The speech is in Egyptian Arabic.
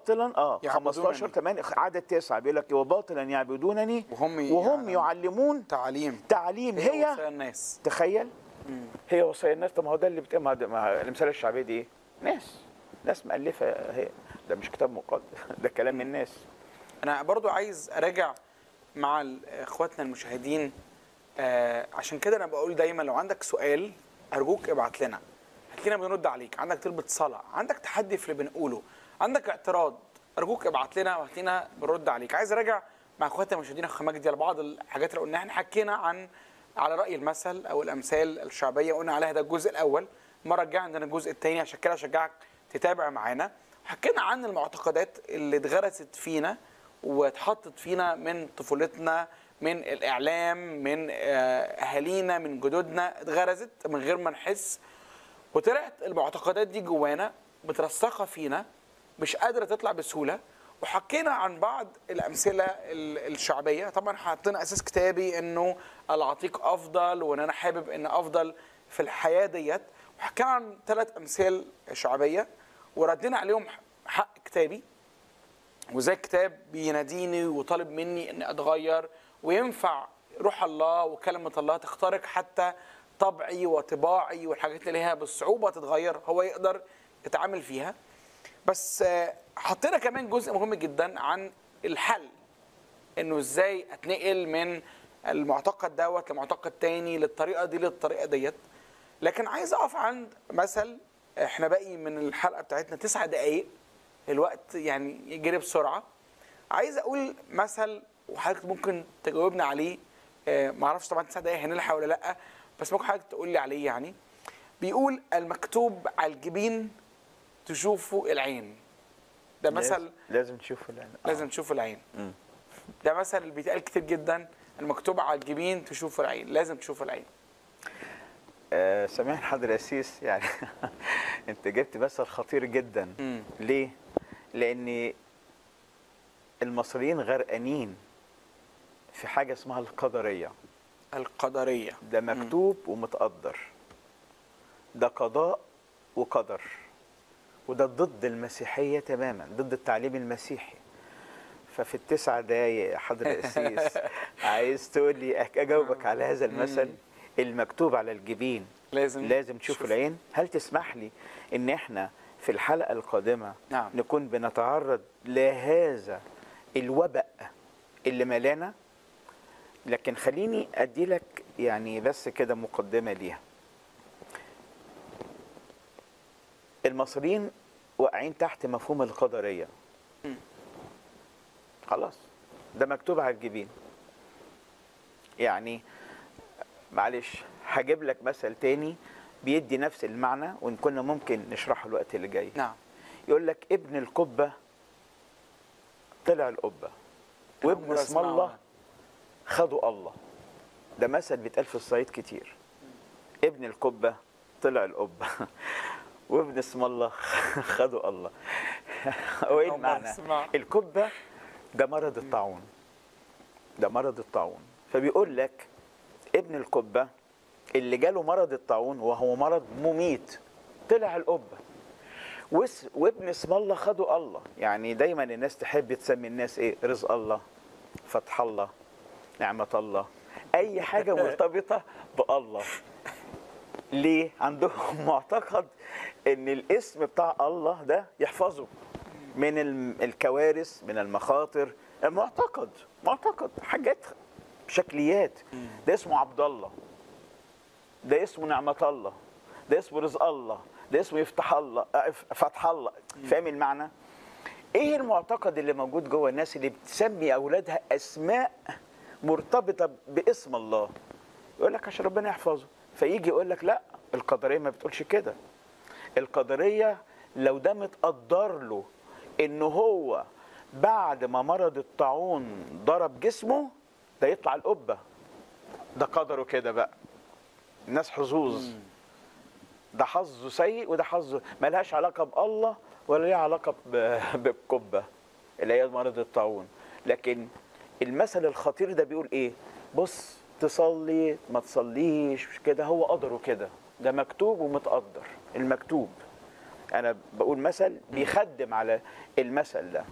وباطلا اه يعبدونني. 15 8 عدد 9 بيقول لك وباطلا يعبدونني وهم وهم يعني- يعلمون تعليم تعليم وصايا هي الناس تخيل هي وصايا الناس طب ما هو ده اللي بت... ما ده- ما الامثال الشعبيه دي ايه؟ ناس ناس مؤلفه هي ده مش كتاب مقدس ده كلام الناس انا برضو عايز اراجع مع ال- اخواتنا المشاهدين آه عشان كده انا بقول دايما لو عندك سؤال ارجوك ابعت لنا هتلاقينا بنرد عليك عندك طلبة صلاة عندك تحدي في اللي بنقوله عندك اعتراض ارجوك ابعت لنا وهتلاقينا بنرد عليك عايز اراجع مع اخواتنا المشاهدين اخ مجدي على بعض الحاجات اللي قلناها احنا حكينا عن على راي المثل او الامثال الشعبيه قلنا عليها ده الجزء الاول المره الجايه عندنا الجزء الثاني عشان كده اشجعك تتابع معانا حكينا عن المعتقدات اللي اتغرست فينا واتحطت فينا من طفولتنا من الاعلام من آه، اهالينا من جدودنا اتغرزت من غير ما نحس وطلعت المعتقدات دي جوانا مترسخه فينا مش قادره تطلع بسهوله وحكينا عن بعض الامثله ال- الشعبيه طبعا حطينا اساس كتابي انه العتيق افضل وان انا حابب ان افضل في الحياه ديت وحكينا عن ثلاث امثال شعبيه وردينا عليهم حق كتابي وزي الكتاب بيناديني وطالب مني اني اتغير وينفع روح الله وكلمه الله تخترق حتى طبعي وطباعي والحاجات اللي ليها بالصعوبه تتغير هو يقدر يتعامل فيها بس آه، حطينا كمان جزء مهم جدا عن الحل انه ازاي اتنقل من المعتقد دوت لمعتقد تاني للطريقه دي للطريقه ديت لكن عايز اقف عند مثل احنا باقي من الحلقه بتاعتنا تسع دقائق الوقت يعني يجري بسرعه عايز اقول مثل وحضرتك ممكن تجاوبنا عليه آه، معرفش طبعا تسع دقائق هنلحق ولا لا بس ممكن حضرتك تقول لي عليه يعني بيقول المكتوب على الجبين تشوفه العين ده مثل لازم, لازم تشوفه الآن. آه. لازم تشوف العين ده مثل اللي بيتقال كتير جدا المكتوب على الجبين تشوف العين لازم تشوف العين آه سامحني حضر الأسيس يعني انت جبت مثل خطير جدا مم. ليه؟ لأن المصريين غرقانين في حاجة اسمها القدرية القدريه ده مكتوب ومتقدر ده قضاء وقدر وده ضد المسيحية تماما ضد التعليم المسيحي ففي التسع دقايق يا حضر القسيس عايز تقول لي أك- اجاوبك على هذا المثل المكتوب على الجبين لازم لازم تشوف تشوف. العين هل تسمح لي ان احنا في الحلقة القادمة نعم. نكون بنتعرض لهذا الوباء اللي ملانا لكن خليني ادي لك يعني بس كده مقدمة ليها المصريين واقعين تحت مفهوم القدرية خلاص ده مكتوب على الجبين يعني معلش هجيب لك مثل تاني بيدي نفس المعنى وان كنا ممكن نشرحه الوقت اللي جاي نعم يقول لك ابن القبة طلع القبة وابن أول اسم أسمعه. الله خدوا الله ده مثل بيتقال في الصعيد كتير ابن القبة طلع القبة وابن اسم الله خدوا الله هو ايه أول المعنى أسمع. القبة ده مرض الطاعون ده مرض الطاعون فبيقول لك ابن القبة اللي جاله مرض الطاعون وهو مرض مميت طلع القبة وس- وابن اسم الله خدوا الله يعني دايما الناس تحب تسمي الناس ايه رزق الله فتح الله نعمة الله اي حاجة مرتبطة بالله ليه عندهم معتقد ان الاسم بتاع الله ده يحفظه من الم- الكوارث من المخاطر المعتقد معتقد حاجات شكليات ده اسمه عبد الله ده اسمه نعمة الله ده اسمه رزق الله ده اسمه يفتح الله آه، فتح الله فاهم المعنى ايه المعتقد اللي موجود جوه الناس اللي بتسمي اولادها اسماء مرتبطه باسم الله يقول لك عشان ربنا يحفظه فيجي يقول لك لا القدريه ما بتقولش كده القدريه لو ده متقدر له ان هو بعد ما مرض الطاعون ضرب جسمه ده يطلع القبه ده قدره كده بقى الناس حظوظ ده حظه سيء وده حظه ملهاش علاقه بالله ولا ليها علاقه ب- بالقبه اللي هي مرض الطاعون لكن المثل الخطير ده بيقول ايه بص تصلي ما تصليش مش كده هو قدره كده ده مكتوب ومتقدر المكتوب انا بقول مثل بيخدم على المثل ده